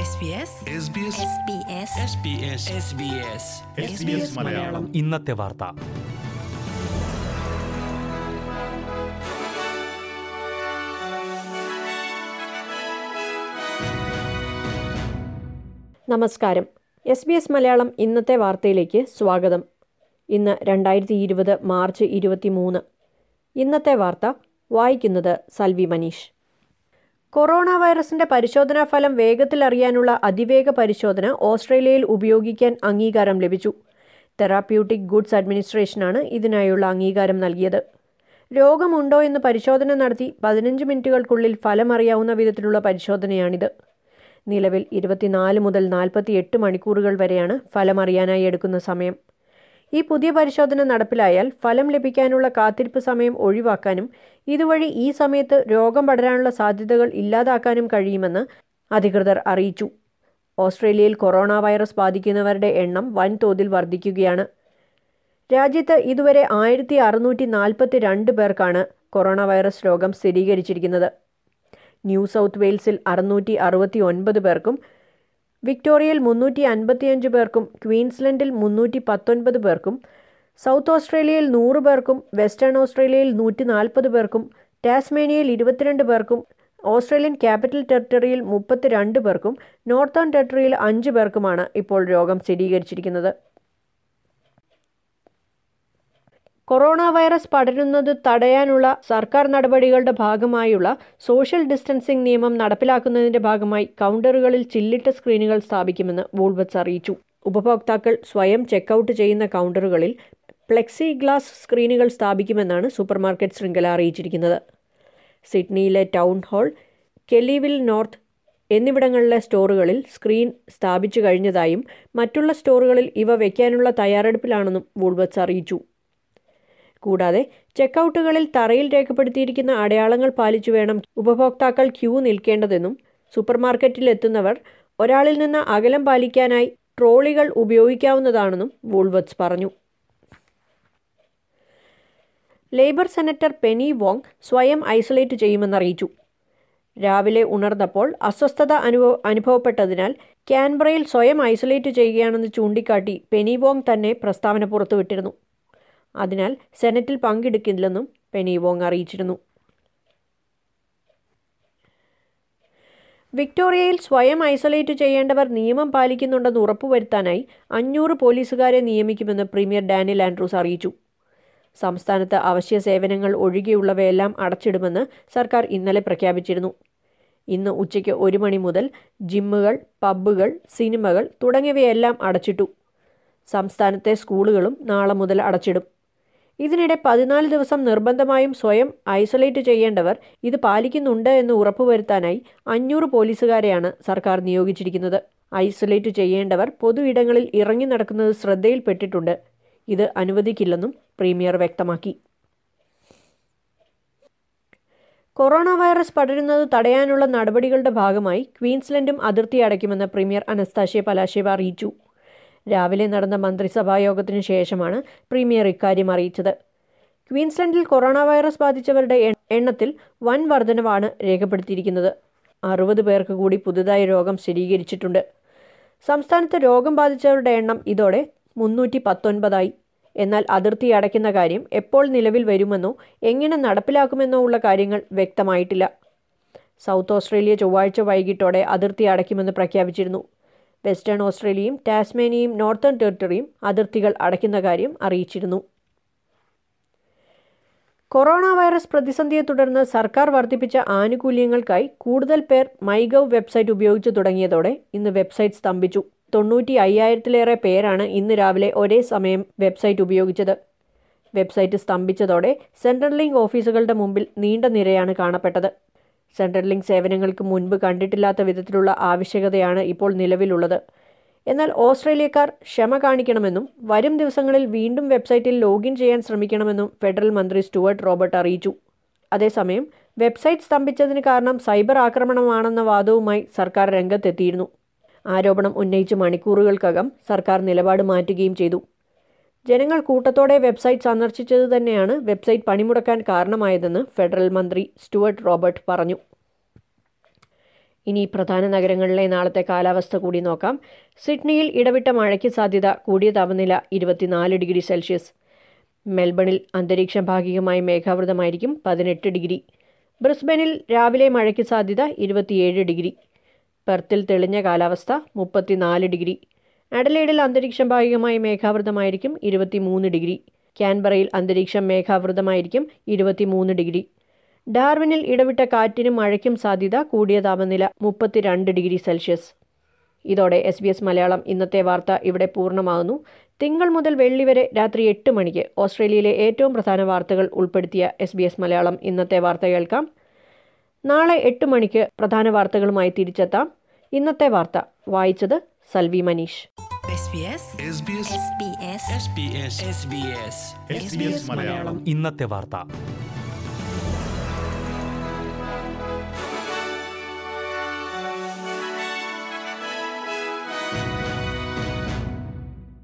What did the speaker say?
SBS Malayalam ഇന്നത്തെ വാർത്ത നമസ്കാരം എസ് ബി എസ് മലയാളം ഇന്നത്തെ വാർത്തയിലേക്ക് സ്വാഗതം ഇന്ന് രണ്ടായിരത്തി ഇരുപത് മാർച്ച് ഇരുപത്തി മൂന്ന് ഇന്നത്തെ വാർത്ത വായിക്കുന്നത് സൽവി മനീഷ് കൊറോണ വൈറസിന്റെ പരിശോധനാ ഫലം വേഗത്തിൽ അറിയാനുള്ള അതിവേഗ പരിശോധന ഓസ്ട്രേലിയയിൽ ഉപയോഗിക്കാൻ അംഗീകാരം ലഭിച്ചു തെറാപ്യൂട്ടിക് ഗുഡ്സ് അഡ്മിനിസ്ട്രേഷനാണ് ഇതിനായുള്ള അംഗീകാരം നൽകിയത് രോഗമുണ്ടോ എന്ന് പരിശോധന നടത്തി പതിനഞ്ച് മിനിറ്റുകൾക്കുള്ളിൽ ഫലമറിയാവുന്ന വിധത്തിലുള്ള പരിശോധനയാണിത് നിലവിൽ ഇരുപത്തിനാല് മുതൽ നാൽപ്പത്തിയെട്ട് മണിക്കൂറുകൾ വരെയാണ് ഫലമറിയാനായി എടുക്കുന്ന സമയം ഈ പുതിയ പരിശോധന നടപ്പിലായാൽ ഫലം ലഭിക്കാനുള്ള കാത്തിരിപ്പ് സമയം ഒഴിവാക്കാനും ഇതുവഴി ഈ സമയത്ത് രോഗം പടരാനുള്ള സാധ്യതകൾ ഇല്ലാതാക്കാനും കഴിയുമെന്ന് അധികൃതർ അറിയിച്ചു ഓസ്ട്രേലിയയിൽ കൊറോണ വൈറസ് ബാധിക്കുന്നവരുടെ എണ്ണം വൻതോതിൽ വർദ്ധിക്കുകയാണ് രാജ്യത്ത് ഇതുവരെ ആയിരത്തി അറുന്നൂറ്റി നാൽപ്പത്തി രണ്ട് പേർക്കാണ് കൊറോണ വൈറസ് രോഗം സ്ഥിരീകരിച്ചിരിക്കുന്നത് ന്യൂ സൗത്ത് വെയിൽസിൽ അറുന്നൂറ്റി അറുപത്തി ഒൻപത് പേർക്കും വിക്ടോറിയയിൽ മുന്നൂറ്റി അൻപത്തിയഞ്ച് പേർക്കും ക്വീൻസ്ലൻഡിൽ മുന്നൂറ്റി പത്തൊൻപത് പേർക്കും സൗത്ത് ഓസ്ട്രേലിയയിൽ നൂറ് പേർക്കും വെസ്റ്റേൺ ഓസ്ട്രേലിയയിൽ നൂറ്റി നാൽപ്പത് പേർക്കും ടാസ്മേനിയയിൽ ഇരുപത്തിരണ്ട് പേർക്കും ഓസ്ട്രേലിയൻ ക്യാപിറ്റൽ ടെറിട്ടറിയിൽ മുപ്പത്തിരണ്ട് പേർക്കും നോർത്തേൺ ടെറിട്ടറിയിൽ അഞ്ച് പേർക്കുമാണ് ഇപ്പോൾ രോഗം സ്ഥിരീകരിച്ചിരിക്കുന്നത് കൊറോണ വൈറസ് പടരുന്നത് തടയാനുള്ള സർക്കാർ നടപടികളുടെ ഭാഗമായുള്ള സോഷ്യൽ ഡിസ്റ്റൻസിംഗ് നിയമം നടപ്പിലാക്കുന്നതിന്റെ ഭാഗമായി കൗണ്ടറുകളിൽ ചില്ലിട്ട സ്ക്രീനുകൾ സ്ഥാപിക്കുമെന്ന് വൂൾവത്സ് അറിയിച്ചു ഉപഭോക്താക്കൾ സ്വയം ചെക്കൌട്ട് ചെയ്യുന്ന കൗണ്ടറുകളിൽ പ്ലെക്സി ഗ്ലാസ് സ്ക്രീനുകൾ സ്ഥാപിക്കുമെന്നാണ് സൂപ്പർമാർക്കറ്റ് ശൃംഖല അറിയിച്ചിരിക്കുന്നത് സിഡ്നിയിലെ ടൗൺ ഹാൾ കെലിവിൽ നോർത്ത് എന്നിവിടങ്ങളിലെ സ്റ്റോറുകളിൽ സ്ക്രീൻ സ്ഥാപിച്ചു കഴിഞ്ഞതായും മറ്റുള്ള സ്റ്റോറുകളിൽ ഇവ വയ്ക്കാനുള്ള തയ്യാറെടുപ്പിലാണെന്നും വൂൾവത്സ് അറിയിച്ചു കൂടാതെ ചെക്കൌട്ടുകളിൽ തറയിൽ രേഖപ്പെടുത്തിയിരിക്കുന്ന അടയാളങ്ങൾ പാലിച്ചു വേണം ഉപഭോക്താക്കൾ ക്യൂ നിൽക്കേണ്ടതെന്നും സൂപ്പർമാർക്കറ്റിൽ എത്തുന്നവർ ഒരാളിൽ നിന്ന് അകലം പാലിക്കാനായി ട്രോളികൾ ഉപയോഗിക്കാവുന്നതാണെന്നും വൂൾവത്സ് പറഞ്ഞു ലേബർ സെനറ്റർ പെനി വോങ് സ്വയം ഐസൊലേറ്റ് ചെയ്യുമെന്നറിയിച്ചു രാവിലെ ഉണർന്നപ്പോൾ അസ്വസ്ഥത അനുഭവ അനുഭവപ്പെട്ടതിനാൽ ക്യാൻബറയിൽ സ്വയം ഐസൊലേറ്റ് ചെയ്യുകയാണെന്ന് ചൂണ്ടിക്കാട്ടി പെനി വോങ് തന്നെ പ്രസ്താവന പുറത്തുവിട്ടിരുന്നു അതിനാൽ സെനറ്റിൽ പങ്കെടുക്കില്ലെന്നും പെനി വോങ് അറിയിച്ചിരുന്നു വിക്ടോറിയയിൽ സ്വയം ഐസൊലേറ്റ് ചെയ്യേണ്ടവർ നിയമം പാലിക്കുന്നുണ്ടെന്ന് ഉറപ്പുവരുത്താനായി അഞ്ഞൂറ് പോലീസുകാരെ നിയമിക്കുമെന്ന് പ്രീമിയർ ഡാനിയൽ ആൻഡ്രൂസ് അറിയിച്ചു സംസ്ഥാനത്ത് അവശ്യ സേവനങ്ങൾ ഒഴികെയുള്ളവയെല്ലാം അടച്ചിടുമെന്ന് സർക്കാർ ഇന്നലെ പ്രഖ്യാപിച്ചിരുന്നു ഇന്ന് ഉച്ചയ്ക്ക് ഒരു മണി മുതൽ ജിമ്മുകൾ പബ്ബുകൾ സിനിമകൾ തുടങ്ങിയവയെല്ലാം അടച്ചിട്ടു സംസ്ഥാനത്തെ സ്കൂളുകളും നാളെ മുതൽ അടച്ചിടും ഇതിനിടെ പതിനാല് ദിവസം നിർബന്ധമായും സ്വയം ഐസൊലേറ്റ് ചെയ്യേണ്ടവർ ഇത് പാലിക്കുന്നുണ്ട് എന്ന് ഉറപ്പുവരുത്താനായി അഞ്ഞൂറ് പോലീസുകാരെയാണ് സർക്കാർ നിയോഗിച്ചിരിക്കുന്നത് ഐസൊലേറ്റ് ചെയ്യേണ്ടവർ പൊതു ഇടങ്ങളിൽ ഇറങ്ങി നടക്കുന്നത് ശ്രദ്ധയിൽപ്പെട്ടിട്ടുണ്ട് ഇത് അനുവദിക്കില്ലെന്നും പ്രീമിയർ വ്യക്തമാക്കി കൊറോണ വൈറസ് പടരുന്നത് തടയാനുള്ള നടപടികളുടെ ഭാഗമായി ക്വീൻസ്ലൻഡും അതിർത്തി അടയ്ക്കുമെന്ന് പ്രീമിയർ അനസ്താഷ്യ പലാശേവ അറിയിച്ചു രാവിലെ നടന്ന മന്ത്രിസഭാ യോഗത്തിനു ശേഷമാണ് പ്രീമിയർ ഇക്കാര്യം അറിയിച്ചത് ക്വീൻസ്ലൻഡിൽ കൊറോണ വൈറസ് ബാധിച്ചവരുടെ എണ്ണത്തിൽ വൻ വർധനവാണ് രേഖപ്പെടുത്തിയിരിക്കുന്നത് അറുപത് പേർക്ക് കൂടി പുതുതായി രോഗം സ്ഥിരീകരിച്ചിട്ടുണ്ട് സംസ്ഥാനത്ത് രോഗം ബാധിച്ചവരുടെ എണ്ണം ഇതോടെ മുന്നൂറ്റി പത്തൊൻപതായി എന്നാൽ അതിർത്തി അടയ്ക്കുന്ന കാര്യം എപ്പോൾ നിലവിൽ വരുമെന്നോ എങ്ങനെ നടപ്പിലാക്കുമെന്നോ ഉള്ള കാര്യങ്ങൾ വ്യക്തമായിട്ടില്ല സൗത്ത് ഓസ്ട്രേലിയ ചൊവ്വാഴ്ച വൈകിട്ടോടെ അതിർത്തി അടയ്ക്കുമെന്ന് പ്രഖ്യാപിച്ചിരുന്നു വെസ്റ്റേൺ ഓസ്ട്രേലിയയും ടാസ്മേനിയയും നോർത്തേൺ ടെറിട്ടറിയും അതിർത്തികൾ അടയ്ക്കുന്ന കാര്യം അറിയിച്ചിരുന്നു കൊറോണ വൈറസ് പ്രതിസന്ധിയെ തുടർന്ന് സർക്കാർ വർദ്ധിപ്പിച്ച ആനുകൂല്യങ്ങൾക്കായി കൂടുതൽ പേർ മൈഗവ് വെബ്സൈറ്റ് ഉപയോഗിച്ചു തുടങ്ങിയതോടെ ഇന്ന് വെബ്സൈറ്റ് സ്തംഭിച്ചു തൊണ്ണൂറ്റി അയ്യായിരത്തിലേറെ പേരാണ് ഇന്ന് രാവിലെ ഒരേ സമയം വെബ്സൈറ്റ് ഉപയോഗിച്ചത് വെബ്സൈറ്റ് സ്തംഭിച്ചതോടെ സെൻട്രൽ ലിങ്ക് ഓഫീസുകളുടെ മുമ്പിൽ നീണ്ട നിരയാണ് കാണപ്പെട്ടത് സെൻട്രൽ ലിങ്ക് സേവനങ്ങൾക്ക് മുൻപ് കണ്ടിട്ടില്ലാത്ത വിധത്തിലുള്ള ആവശ്യകതയാണ് ഇപ്പോൾ നിലവിലുള്ളത് എന്നാൽ ഓസ്ട്രേലിയക്കാർ ക്ഷമ കാണിക്കണമെന്നും വരും ദിവസങ്ങളിൽ വീണ്ടും വെബ്സൈറ്റിൽ ലോഗിൻ ചെയ്യാൻ ശ്രമിക്കണമെന്നും ഫെഡറൽ മന്ത്രി സ്റ്റുവർട്ട് റോബർട്ട് അറിയിച്ചു അതേസമയം വെബ്സൈറ്റ് സ്തംഭിച്ചതിന് കാരണം സൈബർ ആക്രമണമാണെന്ന വാദവുമായി സർക്കാർ രംഗത്തെത്തിയിരുന്നു ആരോപണം ഉന്നയിച്ച് മണിക്കൂറുകൾക്കകം സർക്കാർ നിലപാട് മാറ്റുകയും ചെയ്തു ജനങ്ങൾ കൂട്ടത്തോടെ വെബ്സൈറ്റ് സന്ദർശിച്ചത് തന്നെയാണ് വെബ്സൈറ്റ് പണിമുടക്കാൻ കാരണമായതെന്ന് ഫെഡറൽ മന്ത്രി സ്റ്റുവർട്ട് റോബർട്ട് പറഞ്ഞു ഇനി പ്രധാന നഗരങ്ങളിലെ നാളത്തെ കാലാവസ്ഥ കൂടി നോക്കാം സിഡ്നിയിൽ ഇടവിട്ട മഴയ്ക്ക് സാധ്യത കൂടിയ താപനില ഇരുപത്തിനാല് ഡിഗ്രി സെൽഷ്യസ് മെൽബണിൽ അന്തരീക്ഷം ഭാഗികമായി മേഘാവൃതമായിരിക്കും പതിനെട്ട് ഡിഗ്രി ബ്രിസ്ബനിൽ രാവിലെ മഴയ്ക്ക് സാധ്യത ഇരുപത്തിയേഴ് ഡിഗ്രി പെർത്തിൽ തെളിഞ്ഞ കാലാവസ്ഥ മുപ്പത്തിനാല് ഡിഗ്രി അഡലേഡിൽ അന്തരീക്ഷം ഭാഗികമായി മേഘാവൃതമായിരിക്കും ഇരുപത്തിമൂന്ന് ഡിഗ്രി ക്യാൻബറയിൽ അന്തരീക്ഷം മേഘാവൃതമായിരിക്കും ഇരുപത്തിമൂന്ന് ഡിഗ്രി ഡാർവിനിൽ ഇടവിട്ട കാറ്റിനും മഴയ്ക്കും സാധ്യത കൂടിയ താപനില മുപ്പത്തിരണ്ട് ഡിഗ്രി സെൽഷ്യസ് ഇതോടെ എസ് ബി എസ് മലയാളം ഇന്നത്തെ വാർത്ത ഇവിടെ പൂർണ്ണമാകുന്നു തിങ്കൾ മുതൽ വെള്ളി വരെ രാത്രി എട്ട് മണിക്ക് ഓസ്ട്രേലിയയിലെ ഏറ്റവും പ്രധാന വാർത്തകൾ ഉൾപ്പെടുത്തിയ എസ് ബി എസ് മലയാളം ഇന്നത്തെ വാർത്ത കേൾക്കാം നാളെ എട്ട് മണിക്ക് പ്രധാന വാർത്തകളുമായി തിരിച്ചെത്താം ഇന്നത്തെ വാർത്ത വായിച്ചത് Salvi Manish SBS SBS SBS SBS SBS SBS Malayalam ഇന്നത്തെ വാർത്ത